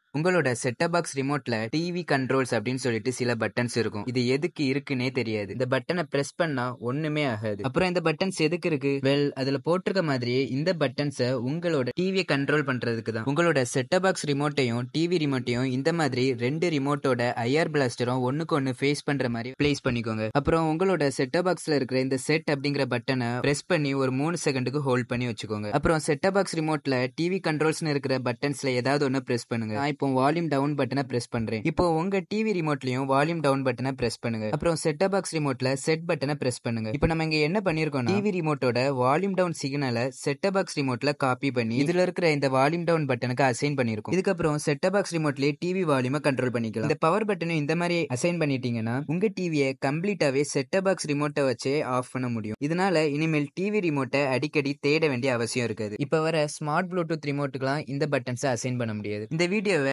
உங்களோட setup box ரிமோட்ல TV controls அப்படின்னு சொல்லிட்டு சில பட்டன்ஸ் இருக்கும் இது எதுக்கு இருக்குன்னே தெரியாது இந்த பட்டனை பிரஸ் பண்ணா ஒண்ணுமே ஆகாது அப்புறம் இந்த பட்டன்ஸ் எதுக்கு இருக்கு வெல் அதுல போட்டிருக்க மாதிரியே இந்த பட்டன்ஸை உங்களோட டிவியை கண்ட்ரோல் பண்றதுக்கு தான் உங்களோட செட்டப் பாக்ஸ் ரிமோட்டையும் டிவி ரிமோட்டையும் இந்த மாதிரி ரெண்டு ரிமோட்டோட ஐஆர் பிளாஸ்டரும் ஒண்ணுக்கு ஒன்னு ஃபேஸ் பண்ற மாதிரி பிளேஸ் பண்ணிக்கோங்க அப்புறம் உங்களோட செட்டப் பாக்ஸ்ல இருக்கிற இந்த செட் அப்படிங்கிற பட்டனை பிரஸ் பண்ணி ஒரு மூணு செகண்டுக்கு ஹோல்ட் பண்ணி வச்சுக்கோங்க அப்புறம் செட்டப் பாக்ஸ் ரிமோட்ல டிவி கண்ட்ரோல்ஸ்னு இருக்கிற பட்டன்ஸ்ல ஏதாவது ஒன்னு பிரஸ் பண்ணுங்க நான் இப்போ வால்யூம் டவுன் பட்டனை பிரஸ் பண்றேன் இப்போ உங்க டிவி ரிமோட்லயும் வால்யூம் டவுன் பட்டனை பிரஸ் பண்ணுங்க அப்புறம் செட்டப் பாக்ஸ் ரிமோட்ல செட் பட்டனை பிரஸ் பண்ணுங்க இப்போ நம்ம இங்க என்ன பண்ணிருக்கோம் டிவி ரிமோட்டோட வால்யூம் டவுன் சிக்னலை செட்டப் பாக்ஸ் ரிமோட்ல காப்பி பண்ணி இதுல இருக்கிற இந்த வால்யூம் டவுன் பட்டனுக்கு அசைன் பண்ணிருக்கோம் இதுக்கப்புறம் செட்டப் பாக்ஸ் ரிமோட்லயே டிவி வால்யூமை கண்ட்ரோல் பண்ணிக்கலாம் இந்த பவர் பட்டனும் இந்த மாதிரி அசைன் பண்ணிட்டீங்கன்னா உங்க டிவியை கம்ப்ளீட்டாவே செட்டப் பாக்ஸ் ரிமோட்டை வச்சே ஆஃப் பண்ண முடியும் இதனால இனிமேல் டிவி ரிமோட்டை அடிக்கடி தேட வேண்டிய அவசியம் இருக்காது இப்ப வர ஸ்மார்ட் ப்ளூடூத் ரிமோட்டுக்கெல்லாம் இந்த பட்டன்ஸை அசைன் பண்ண முடியாது இந்த வீடியோவை